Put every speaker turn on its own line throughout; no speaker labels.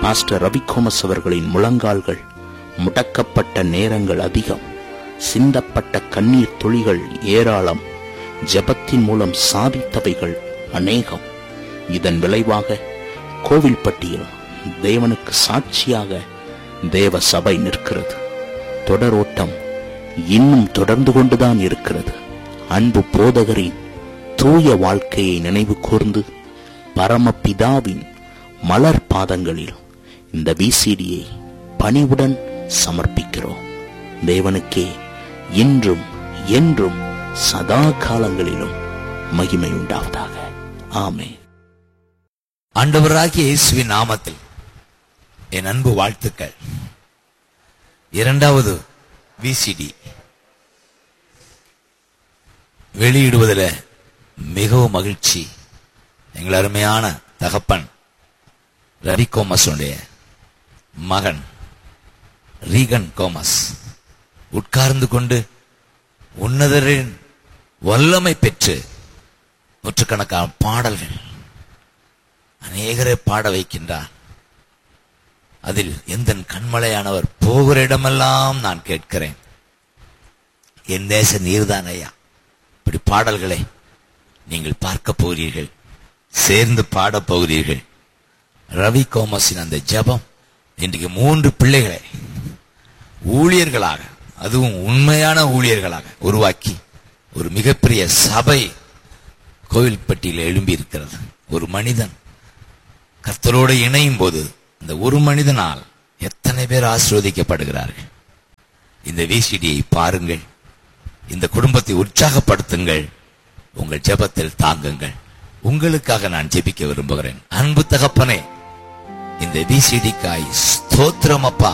pastor Ravi Gomez அவர்களின் முழங்கால்கள் முடக்கப்பட்ட நேரங்கள் அதிகம் சிந்தப்பட்ட கண்ணீர் துளிகள் ஏராளம் ஜெபத்தின் மூலம் சாதித்தவைகள் அநேகம் இதன் விளைவாக கோவில்பட்டியில் தேவனுக்கு சாட்சியாக தேவ சபை நிற்கிறது தொடரோட்டம் இன்னும் தொடர்ந்து கொண்டுதான் இருக்கிறது அன்பு போதகரின் தூய வாழ்க்கையை நினைவு கூர்ந்து பரமபிதாவின் மலர் பாதங்களில் இந்த விசிடியை பணிவுடன் சமர்ப்பிக்கிறோம் தேவனுக்கே இன்றும் என்றும் சதா காலங்களிலும் மகிமை உண்டாவதாக ஆமே
ஆண்டவராகிய இயேசுவின் நாமத்தில் என் அன்பு வாழ்த்துக்கள் இரண்டாவது விசிடி வெளியிடுவதில் மிகவும் மகிழ்ச்சி எங்கள் அருமையான தகப்பன் ரவி கோமஸுடைய மகன் ரீகன் கோமஸ் உட்கார்ந்து கொண்டு உன்னதரின் வல்லமை பெற்று நூற்றுக்கணக்கான பாடல்கள் அநேகரை பாட வைக்கின்றார் அதில் எந்த கண்மலையானவர் போகிற இடமெல்லாம் நான் கேட்கிறேன் என் தேச நீர்தான் ஐயா இப்படி பாடல்களை நீங்கள் பார்க்க போகிறீர்கள் சேர்ந்து பாடப் போகிறீர்கள் ரவி கோமஸின் அந்த ஜெபம் இன்றைக்கு மூன்று பிள்ளைகளை ஊழியர்களாக அதுவும் உண்மையான ஊழியர்களாக உருவாக்கி ஒரு மிகப்பெரிய சபை கோவில்பட்டியில் எழும்பி இருக்கிறது ஒரு மனிதன் கர்த்தரோடு இணையும் போது இந்த ஒரு மனிதனால் எத்தனை பேர் ஆசீர்வதிக்கப்படுகிறார்கள் இந்த விசிடியை பாருங்கள் இந்த குடும்பத்தை உற்சாகப்படுத்துங்கள் உங்கள் ஜெபத்தில் தாங்குங்கள் உங்களுக்காக நான் ஜெபிக்க விரும்புகிறேன் அன்பு தகப்பனே இந்த விசிடிக்காய் ஸ்தோத்திரம் அப்பா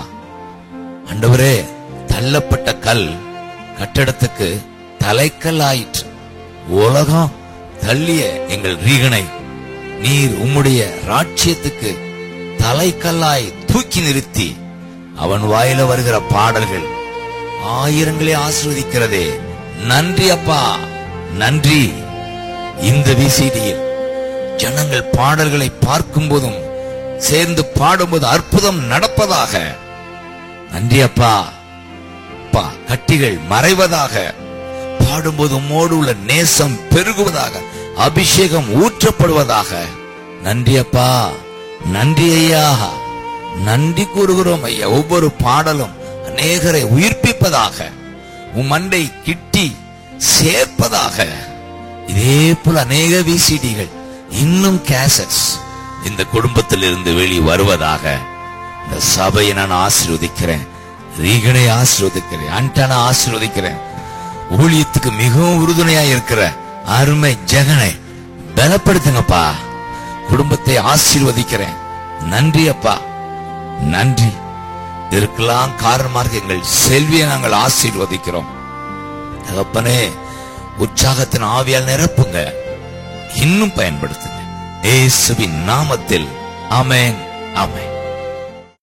ஆண்டவரே தள்ளப்பட்ட கல் கட்டடத்துக்கு தலைக்கல் ஆயிற்று உலகம் தள்ளிய எங்கள் ரீகனை நீர் உம்முடைய ராட்சியத்துக்கு தலைக்கல்லாய் தூக்கி நிறுத்தி அவன் வாயில வருகிற பாடல்கள் ஆயிரங்களே ஆசிர்வதிக்கிறதே நன்றி அப்பா நன்றி இந்த விசிடியில் ஜனங்கள் பாடல்களை பார்க்கும் போதும் சேர்ந்து பாடும்போது அற்புதம் நடப்பதாக நன்றி அப்பா அப்பா கட்டிகள் மறைவதாக பாடும்போது உம்மோடு உள்ள நேசம் பெருகுவதாக அபிஷேகம் ஊற்றப்படுவதாக நன்றி அப்பா நன்றி ஐயா நன்றி கூறுகிறோம் ஐயா ஒவ்வொரு பாடலும் அநேகரை உயிர்ப்பிப்பதாக உம் மண்டை கிட்டி சேர்ப்பதாக இதே போல அநேக விசிடிகள் இன்னும் கேசட்ஸ் இந்த குடும்பத்தில் இருந்து வெளி வருவதாக இந்த சபையை நான் ஆசீர்வதிக்கிறேன் ரீகனை ஆசீர்வதிக்கிறேன் அன்டான ஆசீர்வதிக்கிறேன் ஊழியத்துக்கு மிகவும் உறுதுணையா இருக்கிற அருமை ஜெகனை பலப்படுத்துங்கப்பா குடும்பத்தை ஆசீர்வதிக்கிறேன் நன்றி அப்பா நன்றி இதற்கெல்லாம் காரணமாக எங்கள் செல்வியை நாங்கள் ஆசீர்வதிக்கிறோம் தகப்பனே உற்சாகத்தின் ஆவியால் நிரப்புங்க இன்னும் பயன்படுத்துங்க இயேசுவின் நாமத்தில் ஆமென் ஆமென்